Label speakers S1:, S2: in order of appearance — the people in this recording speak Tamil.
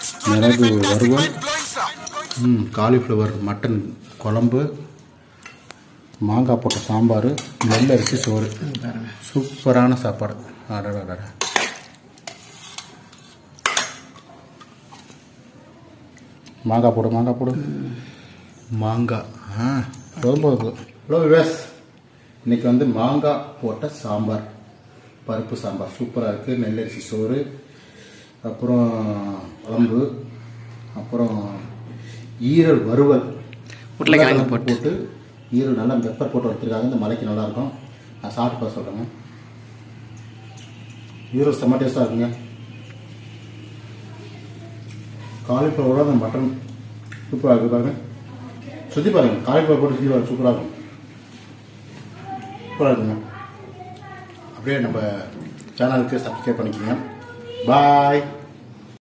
S1: மிளகு வறுவல் ம் காலிஃப்ளவர் மட்டன் குழம்பு மாங்காய் போட்ட சாம்பார் நெல் அரிசி சோறு சூப்பரான சாப்பாடு அடடடட மாங்காய் போடு மாங்காய் போடு மாங்காய் ஆ போதும் போதும் ஹலோ விவேஸ் இன்னைக்கு வந்து மாங்காய் போட்ட சாம்பார் பருப்பு சாம்பார் சூப்பராக இருக்குது நெல்லரிசி சோறு அப்புறம் குழம்பு அப்புறம் ஈரல் வறுவல்
S2: உருளைக்கிழங்கு போட்டு.
S1: போட்டு ஈரல் நல்லா பெப்பர் போட்டு வச்சுருக்காங்க இந்த மலைக்கு நல்லாயிருக்கும் நான் சாப்பிட்டு பார்த்து சொல்கிறேங்க ஈரல் செம்ம டேஸ்ட்டாக இருக்குங்க காலிஃப்ளவரோட அந்த மட்டன் சூப்பராக இருக்குது பாருங்க சுற்றி பாருங்க காலிஃப்ளவர் போட்டு சுற்றி பாருங்க சூப்பராக இருக்கும் சூப்பராக இருக்குங்க அப்படியே நம்ம சேனலுக்கு சப்ஸ்கிரைப் பண்ணிக்கோங்க பாய்